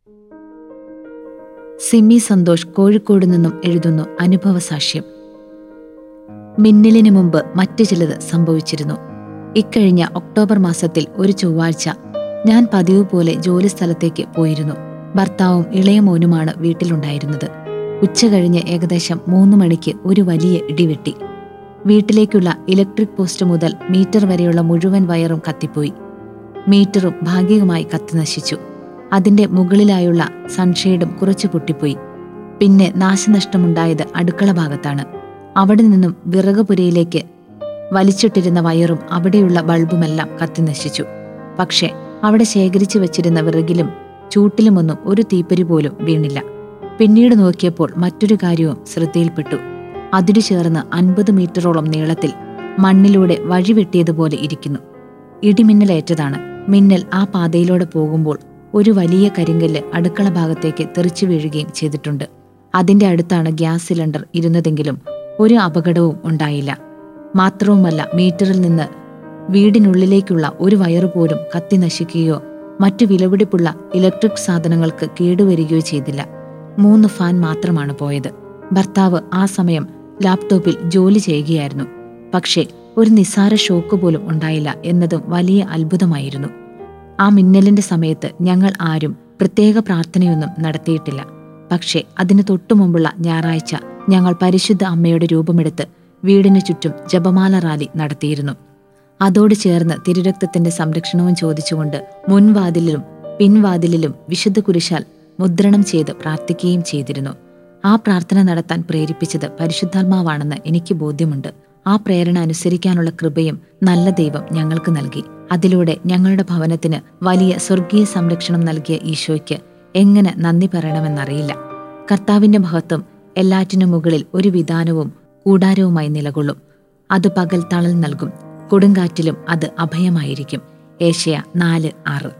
സിമി സന്തോഷ് കോഴിക്കോട് നിന്നും എഴുതുന്നു അനുഭവസാക്ഷ്യം മിന്നലിന് മുമ്പ് മറ്റു ചിലത് സംഭവിച്ചിരുന്നു ഇക്കഴിഞ്ഞ ഒക്ടോബർ മാസത്തിൽ ഒരു ചൊവ്വാഴ്ച ഞാൻ പതിവ് പോലെ ജോലിസ്ഥലത്തേക്ക് പോയിരുന്നു ഭർത്താവും ഇളയ മോനുമാണ് വീട്ടിലുണ്ടായിരുന്നത് ഉച്ച കഴിഞ്ഞ് ഏകദേശം മൂന്ന് മണിക്ക് ഒരു വലിയ ഇടിവെട്ടി വീട്ടിലേക്കുള്ള ഇലക്ട്രിക് പോസ്റ്റ് മുതൽ മീറ്റർ വരെയുള്ള മുഴുവൻ വയറും കത്തിപ്പോയി മീറ്ററും ഭാഗികമായി കത്തിനശിച്ചു അതിന്റെ മുകളിലായുള്ള സൺഷെയ്ഡും കുറച്ചു പൊട്ടിപ്പോയി പിന്നെ നാശനഷ്ടമുണ്ടായത് അടുക്കള ഭാഗത്താണ് അവിടെ നിന്നും വിറകുപുരയിലേക്ക് വലിച്ചിട്ടിരുന്ന വയറും അവിടെയുള്ള ബൾബുമെല്ലാം കത്തിനശിച്ചു പക്ഷേ അവിടെ ശേഖരിച്ചു വച്ചിരുന്ന വിറകിലും ചൂട്ടിലുമൊന്നും ഒരു തീപ്പരി പോലും വീണില്ല പിന്നീട് നോക്കിയപ്പോൾ മറ്റൊരു കാര്യവും ശ്രദ്ധയിൽപ്പെട്ടു അതിരു ചേർന്ന് അൻപത് മീറ്ററോളം നീളത്തിൽ മണ്ണിലൂടെ വഴി വെട്ടിയതുപോലെ ഇരിക്കുന്നു ഇടിമിന്നലേറ്റതാണ് മിന്നൽ ആ പാതയിലൂടെ പോകുമ്പോൾ ഒരു വലിയ കരിങ്കല്ല് അടുക്കള ഭാഗത്തേക്ക് തെറിച്ചു വീഴുകയും ചെയ്തിട്ടുണ്ട് അതിന്റെ അടുത്താണ് ഗ്യാസ് സിലിണ്ടർ ഇരുന്നതെങ്കിലും ഒരു അപകടവും ഉണ്ടായില്ല മാത്രവുമല്ല മീറ്ററിൽ നിന്ന് വീടിനുള്ളിലേക്കുള്ള ഒരു വയറ് പോലും കത്തി നശിക്കുകയോ മറ്റു വിലപിടിപ്പുള്ള ഇലക്ട്രിക് സാധനങ്ങൾക്ക് കേടുവരികയോ ചെയ്തില്ല മൂന്ന് ഫാൻ മാത്രമാണ് പോയത് ഭർത്താവ് ആ സമയം ലാപ്ടോപ്പിൽ ജോലി ചെയ്യുകയായിരുന്നു പക്ഷേ ഒരു നിസ്സാര ഷോക്ക് പോലും ഉണ്ടായില്ല എന്നതും വലിയ അത്ഭുതമായിരുന്നു ആ മിന്നലിന്റെ സമയത്ത് ഞങ്ങൾ ആരും പ്രത്യേക പ്രാർത്ഥനയൊന്നും നടത്തിയിട്ടില്ല പക്ഷേ അതിന് തൊട്ടുമുമ്പുള്ള ഞായറാഴ്ച ഞങ്ങൾ പരിശുദ്ധ അമ്മയുടെ രൂപമെടുത്ത് വീടിനു ചുറ്റും ജപമാല റാലി നടത്തിയിരുന്നു അതോട് ചേർന്ന് തിരുരക്തത്തിന്റെ സംരക്ഷണവും ചോദിച്ചുകൊണ്ട് മുൻവാതിലിലും പിൻവാതിലിലും വിശുദ്ധ കുരിശാൽ മുദ്രണം ചെയ്ത് പ്രാർത്ഥിക്കുകയും ചെയ്തിരുന്നു ആ പ്രാർത്ഥന നടത്താൻ പ്രേരിപ്പിച്ചത് പരിശുദ്ധാത്മാവാണെന്ന് എനിക്ക് ബോധ്യമുണ്ട് ആ പ്രേരണ അനുസരിക്കാനുള്ള കൃപയും നല്ല ദൈവം ഞങ്ങൾക്ക് നൽകി അതിലൂടെ ഞങ്ങളുടെ ഭവനത്തിന് വലിയ സ്വർഗീയ സംരക്ഷണം നൽകിയ ഈശോയ്ക്ക് എങ്ങനെ നന്ദി പറയണമെന്നറിയില്ല കർത്താവിന്റെ മഹത്വം എല്ലാറ്റിനും മുകളിൽ ഒരു വിധാനവും കൂടാരവുമായി നിലകൊള്ളും അത് പകൽ തണൽ നൽകും കൊടുങ്കാറ്റിലും അത് അഭയമായിരിക്കും ഏഷ്യ നാല് ആറ്